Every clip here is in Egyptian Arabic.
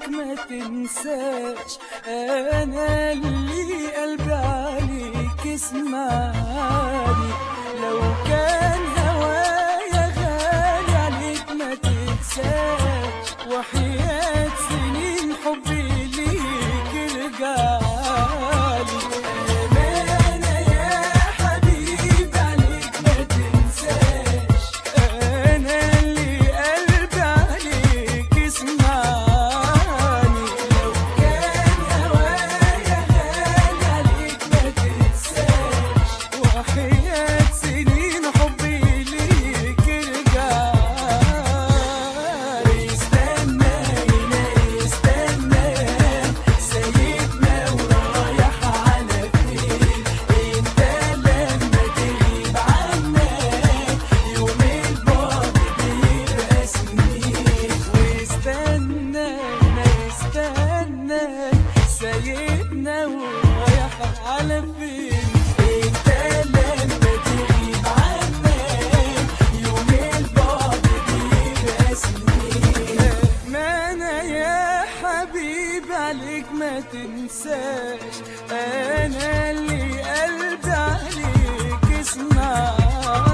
عليك ما تنساش انا اللي قلبي عليك اسمعني لو كان هوايا غالي عليك ما تنساش وحياة سنين حبي ليك ارجعلي أمانة يا حبيبي عليك ما تنساش أنا اللي قلبي عليك اسمعني لو كان هوايا غالي عليك ما تنساش وحياة سنين حبي ليك ارجعلي استنى هنا استنى سايبنا ورايح على فين انت لما تغيب عنا يوم البعد بيبقى سنين واستنى ما استنى سايبنا ورايح على فين انت لما تغيب عنا يوم البعد بيبقى سنين ما انا يا حبيبي عليك ما تنساش انا اللي قلبي عليك اسمعني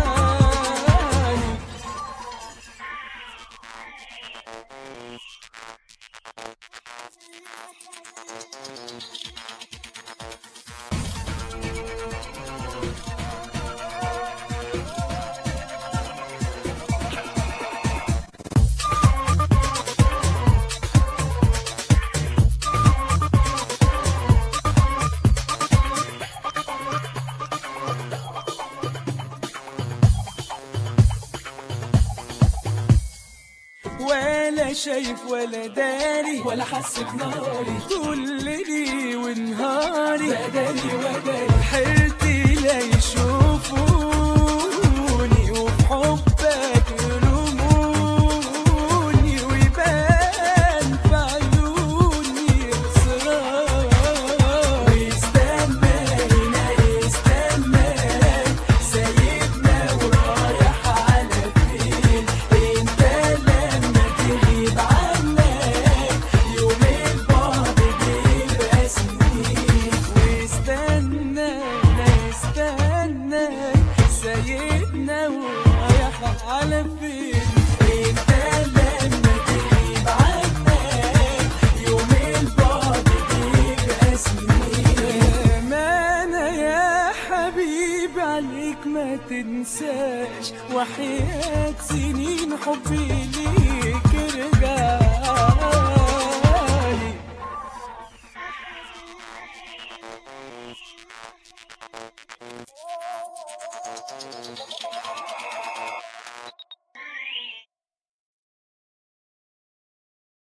ولا شايف ولا داري ولا حس بناري كل لي ونهاري بدالي ودالي حيرتي لا يشوفوني وفي حبك يرموني ويبان في عيوني إصرار واستنى هنا استنى سايبنا ورايح على فين انت لما تغيب عنا يوم البعد بيبقى سنين واستنى استنى سايبنا ورايح على فين انت لما تغيب عنا يوم البعد بيبقى سنين ما انا يا حبيبي عليك ما تنساش وحياة سنين حبي ليك ارجعلي